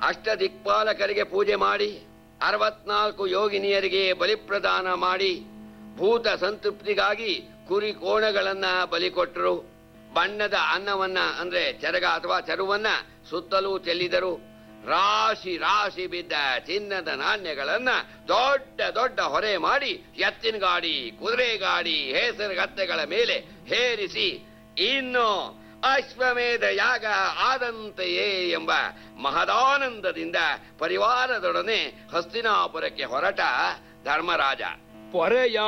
ಅಷ್ಟ ದಿಕ್ಪಾಲಕರಿಗೆ ಪೂಜೆ ಮಾಡಿ ಅರವತ್ನಾಲ್ಕು ಯೋಗಿನಿಯರಿಗೆ ಬಲಿಪ್ರದಾನ ಮಾಡಿ ಭೂತ ಸಂತೃಪ್ತಿಗಾಗಿ ಕುರಿ ಕೋಣಗಳನ್ನ ಬಲಿ ಕೊಟ್ಟರು ಬಣ್ಣದ ಅನ್ನವನ್ನ ಅಂದ್ರೆ ಚರಗ ಅಥವಾ ಚರುವನ್ನ ಸುತ್ತಲೂ ಚೆಲ್ಲಿದರು ರಾಶಿ ರಾಶಿ ಬಿದ್ದ ಚಿನ್ನದ ನಾಣ್ಯಗಳನ್ನ ದೊಡ್ಡ ದೊಡ್ಡ ಹೊರೆ ಮಾಡಿ ಎತ್ತಿನ ಗಾಡಿ ಕುದುರೆ ಗಾಡಿ ಹೇಸರಗತ್ತೆಗಳ ಮೇಲೆ ಹೇರಿಸಿ ಇನ್ನು ಅಶ್ವಮೇಧ ಯಾಗ ಆದಂತೆಯೇ ಎಂಬ ಮಹದಾನಂದದಿಂದ ಪರಿವಾರದೊಡನೆ ಹಸ್ತಿನಾಪುರಕ್ಕೆ ಹೊರಟ ಧರ್ಮರಾಜ ಪೊರೆಯ